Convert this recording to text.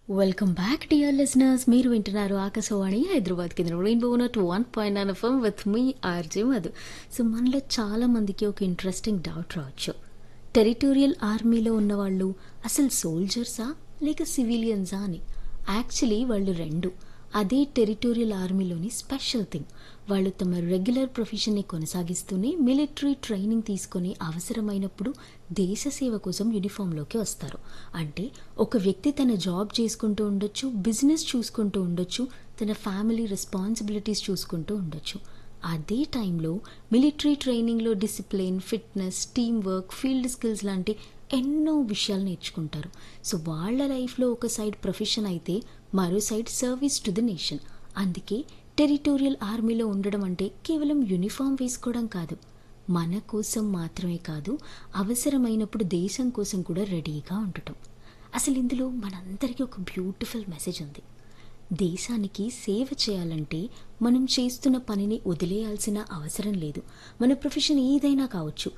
welcome back dear listeners మీరు వింటున్నారు ఆకాశవాణి హైదరాబాద్ కింద రెయిన్బో నట్ one point nine FM with me RJ Madhu so మనలో చాలా మందికి ఒక ఇంట్రెస్టింగ్ డౌట్ రావచ్చు టెరిటోరియల్ ఆర్మీలో ఉన్నవాళ్ళు అసలు సోల్జర్సా లేక సివిలియన్సా అని యాక్చువల్లీ వాళ్ళు రెండు అదే టెరిటోరియల్ ఆర్మీలోని స్పెషల్ థింగ్ వాళ్ళు తమ రెగ్యులర్ ప్రొఫెషన్ని కొనసాగిస్తూనే మిలిటరీ ట్రైనింగ్ తీసుకొని అవసరమైనప్పుడు దేశ సేవ కోసం యూనిఫామ్లోకి వస్తారు అంటే ఒక వ్యక్తి తన జాబ్ చేసుకుంటూ ఉండొచ్చు బిజినెస్ చూసుకుంటూ ఉండొచ్చు తన ఫ్యామిలీ రెస్పాన్సిబిలిటీస్ చూసుకుంటూ ఉండొచ్చు అదే టైంలో మిలిటరీ ట్రైనింగ్లో discipline fitness team work field skills లాంటి ఎన్నో విషయాలు నేర్చుకుంటారు సో వాళ్ళ లైఫ్లో ఒక సైడ్ ప్రొఫెషన్ అయితే మరో side service to the nation అందుకే టెరిటోరియల్ ఆర్మీలో ఉండడం అంటే కేవలం యూనిఫామ్ వేసుకోవడం కాదు మన కోసం మాత్రమే కాదు అవసరమైనప్పుడు దేశం కోసం కూడా రెడీగా ఉండటం అసలు ఇందులో మనందరికీ ఒక బ్యూటిఫుల్ మెసేజ్ ఉంది దేశానికి సేవ చేయాలంటే మనం చేస్తున్న పనిని వదిలేయాల్సిన అవసరం లేదు మన ప్రొఫెషన్ ఏదైనా కావచ్చు